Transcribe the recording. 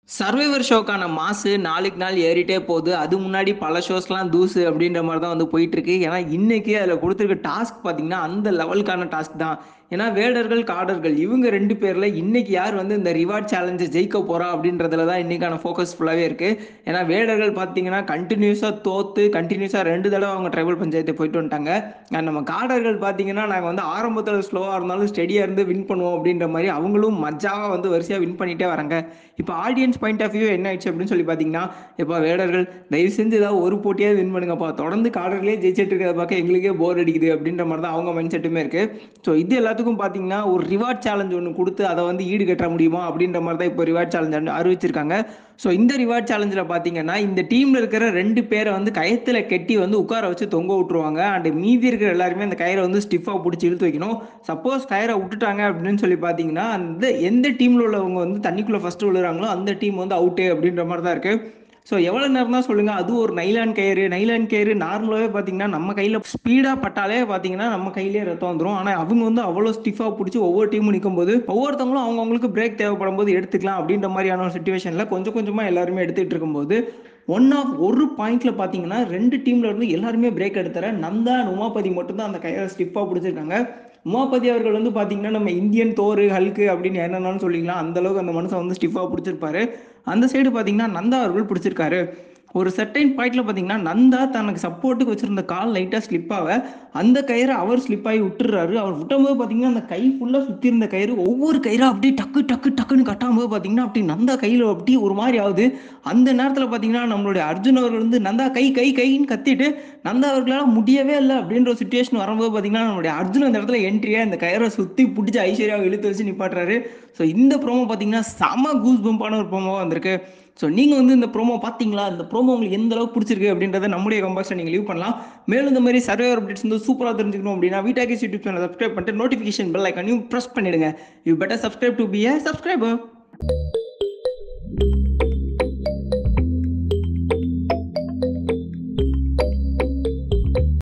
survivor ஷோக்கான மாசு நாளுக்கு நாள் ஏறிட்டே போகுது அது முன்னாடி பல ஷோஸ்லாம் தூசு அப்படின்ற மாதிரி தான் வந்து போயிட்டு இருக்கு ஏன்னா இன்னைக்கு அதில் கொடுத்துருக்க டாஸ்க் பார்த்தீங்கன்னா அந்த லெவலுக்கான டாஸ்க் தான் ஏன்னா வேடர்கள் காடர்கள் இவங்க ரெண்டு பேரில் இன்னைக்கு யார் வந்து இந்த ரிவார்ட் சேலஞ்சை ஜெயிக்க போறா அப்படின்றதுல தான் இன்னைக்கான ஃபோக்கஸ் ஃபுல்லாகவே இருக்கு ஏன்னா வேடர்கள் பார்த்தீங்கன்னா கண்டினியூஸாக தோத்து கண்டினியூஸாக ரெண்டு தடவை அவங்க ட்ரைபல் பஞ்சாயத்து போயிட்டு வந்துட்டாங்க And நம்ம காடர்கள் பார்த்தீங்கன்னா நாங்கள் வந்து ஆரம்பத்தில் ஸ்லோவாக இருந்தாலும் ஸ்டெடியாக இருந்து வின் பண்ணுவோம் அப்படின்ற மாதிரி அவங்களும் மஜாவாக வந்து வரிசையாக வின் பண்ணிட்டே வராங்க இப்போ ஆடியன்ஸ் பாயிண்ட் ஆஃப் வியூ என்ன ஆயிடுச்சு அப்படின்னு சொல்லி பார்த்தீங்கன்னா இப்போ வேடர்கள் தயவு செஞ்சு ஏதாவது ஒரு போட்டியாவது வின் பண்ணுங்கப்பா தொடர்ந்து காடர்களே ஜெயிச்சிட்டு இருக்கிறத பார்க்க எங்களுக்கே போர் அடிக்குது அப்படின்ற மாதிரி தான் அவங்க மைண்ட் செட்டுமே இருக்கு ஸோ இது எல்லாத்துக்கும் பார்த்தீங்கன்னா ஒரு ரிவார்ட் சேலஞ்ச் ஒன்று கொடுத்து அதை வந்து ஈடு கட்ட முடியுமா அப்படின்ற மாதிரி தான் இப்போ ரிவார்ட் சேலஞ்ச் அறிவிச்சிருக்காங்க ஸோ இந்த ரிவார்ட் சேலஞ்சில் பார்த்தீங்கன்னா இந்த டீமில் இருக்கிற ரெண்டு பேரை வந்து கயத்தில் கட்டி வந்து உட்கார வச்சு தொங்க விட்டுருவாங்க அண்ட் மீதி இருக்கிற எல்லாருமே அந்த கயிறை வந்து ஸ்டிஃபாக பிடிச்சி இழுத்து வைக்கணும் சப்போஸ் கயிறை விட்டுட்டாங்க அப்படின்னு சொல்லி பார்த்தீங்கன்னா அந்த எந்த டீமில் உள்ளவங்க வந்து தண்ணிக்குள்ளே ஃபஸ்ட்டு விழுறாங்களோ அந்த டீம் வந்து அவுட்டு அப்படின்ற மாதிரி தான் இருக்குது ஸோ எவ்வளோ நேரம் தான் சொல்லுங்கள் அது ஒரு நைலான் கயிறு நைலான் கயிறு நார்மலாகவே பார்த்தீங்கன்னா நம்ம கையில் ஸ்பீடாக பட்டாலே பார்த்தீங்கன்னா நம்ம கையிலே ரத்தம் வந்துடும் ஆனால் அவங்க வந்து அவ்வளோ ஸ்டிஃபாக பிடிச்சி ஒவ்வொரு டீமும் நிற்கும் போது ஒவ்வொருத்தவங்களும் அவங்கவுங்களுக்கு பிரேக் தேவைப்படும் போது எடுத்துக்கலாம் அப்படின்ற மாதிரியான ஒரு சுச்சுவேஷனில் கொஞ்சம் கொஞ்சமாக எல்லாருமே எடுத்துகிட்டு இருக்கும்போது ஒன் ஆஃப் ஒரு பாயிண்ட்ல பார்த்தீங்கன்னா ரெண்டு டீம்ல இருந்து எல்லாருமே பிரேக் எடுத்துற நந்தா and உமாபதி மட்டும்தான் அந்த கையை ஸ்டிஃபாக பிடிச்சிருக்காங்க உமாபதி அவர்கள் வந்து பார்த்தீங்கன்னா நம்ம இந்தியன் தோறு ஹல்கு அப்படின்னு என்னன்னாலும் சொல்லிக்கலாம் அந்த அளவுக்கு அந்த மனுஷன் வந்து ஸ்டிஃபாக பிடிச்சிருப்பாரு அந்த சைடு பார்த்தீங்கன்னா நந்தா அவர்கள் பிடிச்சிருக்காரு ஒரு செர்டைன் பாயிண்ட்ல பார்த்தீங்கன்னா நந்தா தனக்கு சப்போர்ட்டுக்கு வச்சிருந்த கால் லைட்டாக ஸ்லிப் ஆக அந்த கயிறை அவர் ஸ்லிப் ஆகி விட்டுறாரு அவர் விட்டும்போது பார்த்தீங்கன்னா அந்த கை ஃபுல்லாக சுற்றி இருந்த கயிறு ஒவ்வொரு கயிறா அப்படியே டக்கு டக்கு டக்குன்னு கட்டாம்போது பார்த்தீங்கன்னா அப்படி நந்தா கையில் அப்படியே ஒரு மாதிரி ஆகுது அந்த நேரத்தில் பார்த்தீங்கன்னா நம்மளுடைய அர்ஜுன் அவர்கள் வந்து நந்தா கை கை கைன்னு கத்திட்டு நந்தா அவர்களால் முடியவே இல்லை அப்படின்ற ஒரு சுச்சுவேஷன் வரும்போது பார்த்தீங்கன்னா நம்மளுடைய அர்ஜுன் அந்த இடத்துல என்ட்ரியாக இந்த கயிறை சுற்றி பிடிச்சி ஐஸ்வர்யாவை இழுத்து வச்சு நிப்பாட்டுறாரு ஸோ இந்த ப்ரோமோ பார்த்தீங்கன்னா செம கூஸ் பம்பான ஒரு ப்ரோமோவாக வந்திருக்கு ஸோ நீங்கள் வந்து இந்த ப்ரோமோ பார்த்தீங்களா இந்த ப்ரோமோ உங்களுக்கு எந்த அளவுக்கு பிடிச்சிருக்கு அப்படின்றத நம்முடைய கம்பாக்ஸில் நீங்கள் லீவ் பண்ணலாம் மேலும் இந்த மாதிரி சர்வேவர் அப்டேட்ஸ் வந்து சூப்பராக தெரிஞ்சுக்கணும் அப்படின்னா வீட்டாக்கி யூடியூப் சேனல் சப்ஸ்கிரைப் பண்ணிட்டு நோட்டிஃபிகேஷன் பெல் ஐக்கானையும் ப்ரெஸ் பண்ணிடுங்க you better subscribe to be a subscriber